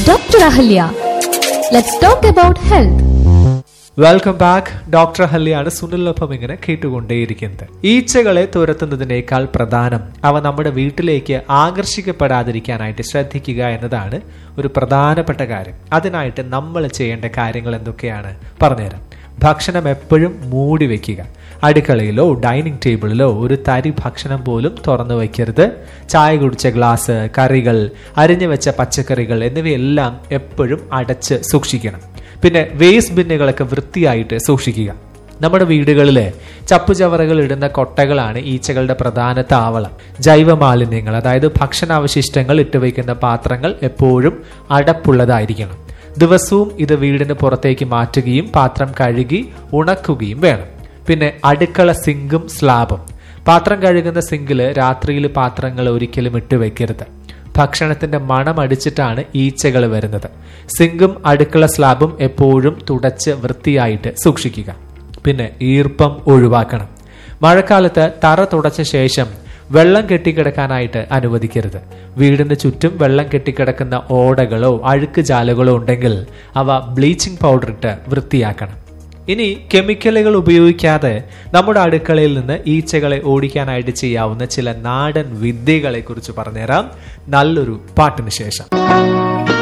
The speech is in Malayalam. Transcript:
Dr. Ahalya. Let's talk about health. Welcome back doctor ഹല്ലിയാണ് സുനിലിനൊപ്പം ഇങ്ങനെ കേട്ടുകൊണ്ടേയിരിക്കുന്നത് ഈച്ചകളെ തുരത്തുന്നതിനേക്കാൾ പ്രധാനം അവ നമ്മുടെ വീട്ടിലേക്ക് ആകർഷിക്കപ്പെടാതിരിക്കാനായിട്ട് ശ്രദ്ധിക്കുക എന്നതാണ് ഒരു പ്രധാനപ്പെട്ട കാര്യം അതിനായിട്ട് നമ്മൾ ചെയ്യേണ്ട കാര്യങ്ങൾ എന്തൊക്കെയാണ് പറഞ്ഞുതരാം ഭക്ഷണം എപ്പോഴും മൂടി വെക്കുക അടുക്കളയിലോ ഡൈനിങ് ടേബിളിലോ ഒരു തരി ഭക്ഷണം പോലും തുറന്നു വയ്ക്കരുത് ചായ കുടിച്ച ഗ്ലാസ് കറികൾ അരിഞ്ഞു വെച്ച പച്ചക്കറികൾ എന്നിവയെല്ലാം എപ്പോഴും അടച്ച് സൂക്ഷിക്കണം പിന്നെ വേസ്റ്റ് ബിന്നുകളൊക്കെ വൃത്തിയായിട്ട് സൂക്ഷിക്കുക നമ്മുടെ വീടുകളിലെ ചപ്പുചവറകൾ ഇടുന്ന കൊട്ടകളാണ് ഈച്ചകളുടെ പ്രധാന താവളം ജൈവ മാലിന്യങ്ങൾ അതായത് ഭക്ഷണാവശിഷ്ടങ്ങൾ ഇട്ടുവയ്ക്കുന്ന പാത്രങ്ങൾ എപ്പോഴും അടപ്പുള്ളതായിരിക്കണം ദിവസവും ഇത് വീടിന് പുറത്തേക്ക് മാറ്റുകയും പാത്രം കഴുകി ഉണക്കുകയും വേണം പിന്നെ അടുക്കള സിങ്കും സ്ലാബും പാത്രം കഴുകുന്ന സിങ്കില് രാത്രിയിൽ പാത്രങ്ങൾ ഒരിക്കലും ഇട്ട് വെക്കരുത് ഭക്ഷണത്തിന്റെ മണം അടിച്ചിട്ടാണ് ഈച്ചകൾ വരുന്നത് സിങ്കും അടുക്കള സ്ലാബും എപ്പോഴും തുടച്ച് വൃത്തിയായിട്ട് സൂക്ഷിക്കുക പിന്നെ ഈർപ്പം ഒഴിവാക്കണം മഴക്കാലത്ത് തറ തുടച്ച ശേഷം വെള്ളം കെട്ടിക്കിടക്കാനായിട്ട് അനുവദിക്കരുത് വീടിന് ചുറ്റും വെള്ളം കെട്ടിക്കിടക്കുന്ന ഓടകളോ അഴുക്ക് ജാലകളോ ഉണ്ടെങ്കിൽ അവ ബ്ലീച്ചിങ് പൗഡർ ഇട്ട് വൃത്തിയാക്കണം ഇനി കെമിക്കലുകൾ ഉപയോഗിക്കാതെ നമ്മുടെ അടുക്കളയിൽ നിന്ന് ഈച്ചകളെ ഓടിക്കാനായിട്ട് ചെയ്യാവുന്ന ചില നാടൻ വിദ്യകളെ കുറിച്ച് പറഞ്ഞുതരാം നല്ലൊരു പാട്ടിന് ശേഷം